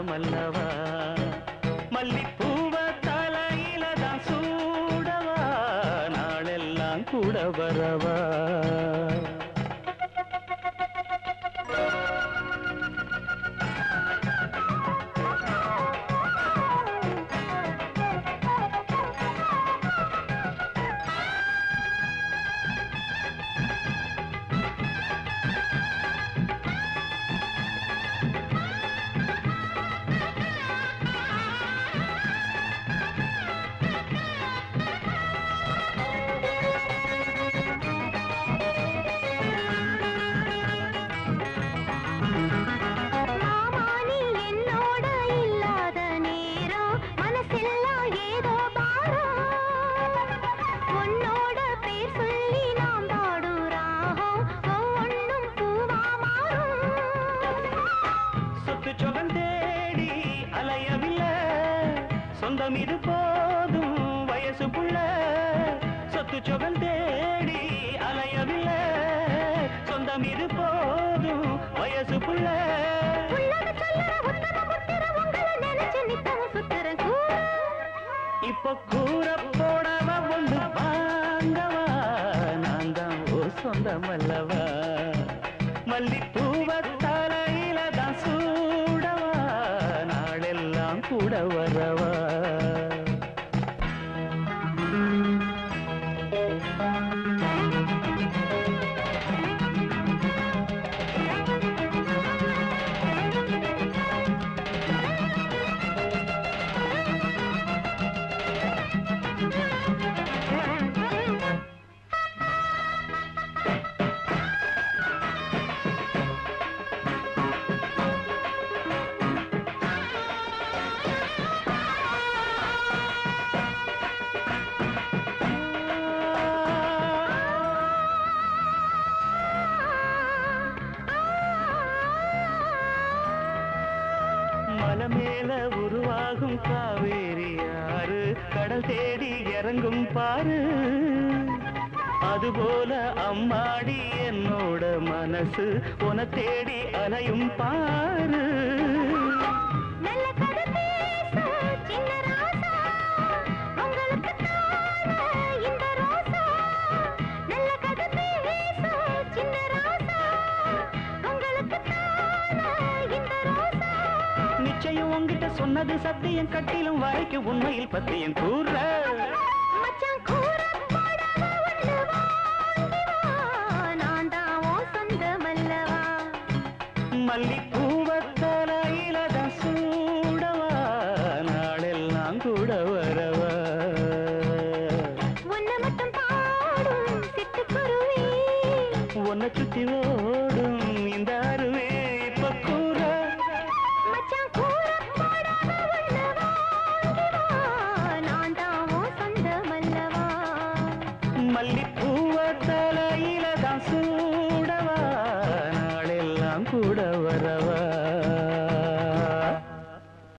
சொந்தமல்லவா மல்லிப்பூவ தலையில தான் சூடவா நாளெல்லாம் கூட வரவா மாமா நீ என்னோட இல்லாத நேரம் மனசெல்லாம் ஏதோ பாரம் உன்னோட பேர் சொல்லி நாம் பாடும் ராகம் ஒவ்வொன்றும் பூவா மாறும் சொத்து சொகம் தேடி அலையவில்லை சொந்தம் இது போதும் வயசு புள்ள சொத்து சொகம் தேடி அலையவில்லை சொந்தம் இது போதும் வயசு புள்ள உள்ளத சொல்லுற உத்தம புத்திர உங்களை நினைச்சு நித்தமும் சுத்துறேன் கூட இப்ப கூற போடவ ஒன்று வாங்கவா நான் தான் ஓ சொந்தமல்லவா மல்லிப்பூவ தலையில தான் சூடவா நாளெல்லாம் கூட வரவா மலை மேல உருவாகும் காவேரி யாரு கடல் தேடி இறங்கும் பாரு அதுபோல அம்மாடி என்னோட மனசு உன தேடி அலையும் பாரு நல்ல கதை பேச சின்ன ராசா உங்களுக்கு தானே இந்த ரோசா நல்ல கதை பேச சின்ன ராசா உங்களுக்கு தானே இந்த ரோசா நிச்சயம் உன்கிட்ட சொன்னது சத்தியம் கட்டிலும் வரைக்கும் உண்மையில் பத்தியம் கூற மச்சான் கூற போடவா ஒண்ணு வாங்கி வா நான் தான் உன் சொந்தமல்லவா மல்லிப்பூவ தலையில தான் சூடவா நாளெல்லாம் கூட வரவா உன்னை மட்டும் பாடும் சிட்டுக்குருவி உன்னை சுத்தி ஓடும் இந்த அருவே இப்ப கூற மச்சான் கூற போடாத ஒண்ணு வாங்கி வா நான் தான் உன் சொந்தமல்லவா மல்லி